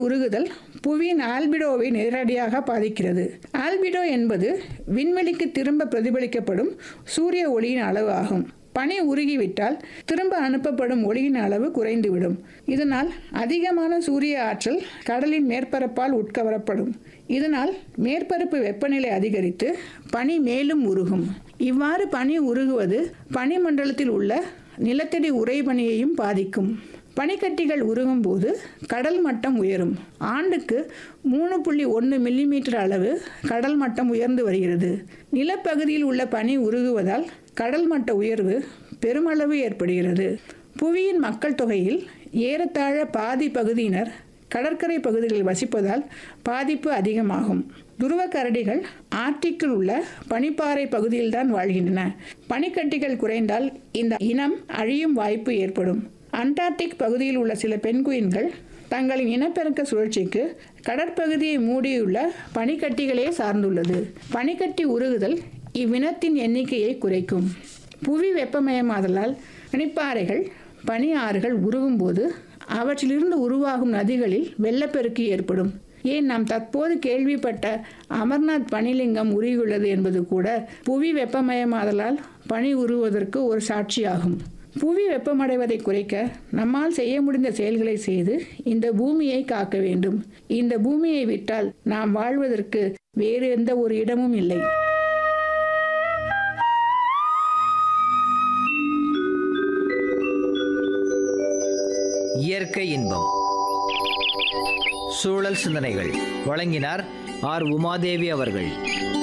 உருகுதல் புவியின் ஆல்பிடோவை நேரடியாக பாதிக்கிறது ஆல்பிடோ என்பது விண்வெளிக்கு திரும்ப பிரதிபலிக்கப்படும் சூரிய ஒளியின் அளவு ஆகும் பனி உருகிவிட்டால் திரும்ப அனுப்பப்படும் ஒளியின் அளவு குறைந்துவிடும் இதனால் அதிகமான சூரிய ஆற்றல் கடலின் மேற்பரப்பால் உட்கவரப்படும் இதனால் மேற்பரப்பு வெப்பநிலை அதிகரித்து பனி மேலும் உருகும் இவ்வாறு பனி உருகுவது பனிமண்டலத்தில் உள்ள நிலத்தடி உறைபனியையும் பாதிக்கும் பனிக்கட்டிகள் உருகும் போது கடல் மட்டம் உயரும் ஆண்டுக்கு மூணு புள்ளி ஒன்று மில்லிமீட்டர் அளவு கடல் மட்டம் உயர்ந்து வருகிறது நிலப்பகுதியில் உள்ள பனி உருகுவதால் கடல் மட்ட உயர்வு பெருமளவு ஏற்படுகிறது புவியின் மக்கள் தொகையில் ஏறத்தாழ பாதி பகுதியினர் கடற்கரை பகுதிகளில் வசிப்பதால் பாதிப்பு அதிகமாகும் துருவ கரடிகள் ஆர்டிக்கில் உள்ள பனிப்பாறை பகுதியில்தான் வாழ்கின்றன பனிக்கட்டிகள் குறைந்தால் இந்த இனம் அழியும் வாய்ப்பு ஏற்படும் அண்டார்டிக் பகுதியில் உள்ள சில பெண்குயின்கள் தங்களின் இனப்பெருக்க சுழற்சிக்கு கடற்பகுதியை மூடியுள்ள பனிக்கட்டிகளே சார்ந்துள்ளது பனிக்கட்டி உருகுதல் இவ்வினத்தின் எண்ணிக்கையை குறைக்கும் புவி வெப்பமயமாதலால் பனிப்பாறைகள் பனி ஆறுகள் உருகும்போது அவற்றிலிருந்து உருவாகும் நதிகளில் வெள்ளப்பெருக்கு ஏற்படும் ஏன் நாம் தற்போது கேள்விப்பட்ட அமர்நாத் பனிலிங்கம் உருகியுள்ளது என்பது கூட புவி வெப்பமயமாதலால் பனி உருகுவதற்கு ஒரு சாட்சியாகும் புவி வெப்பமடைவதை குறைக்க நம்மால் செய்ய முடிந்த செயல்களை செய்து இந்த பூமியை காக்க வேண்டும் இந்த பூமியை விட்டால் நாம் வாழ்வதற்கு வேறு எந்த ஒரு இடமும் இல்லை இயற்கை இன்பம் சூழல் சிந்தனைகள் வழங்கினார் ஆர் உமாதேவி அவர்கள்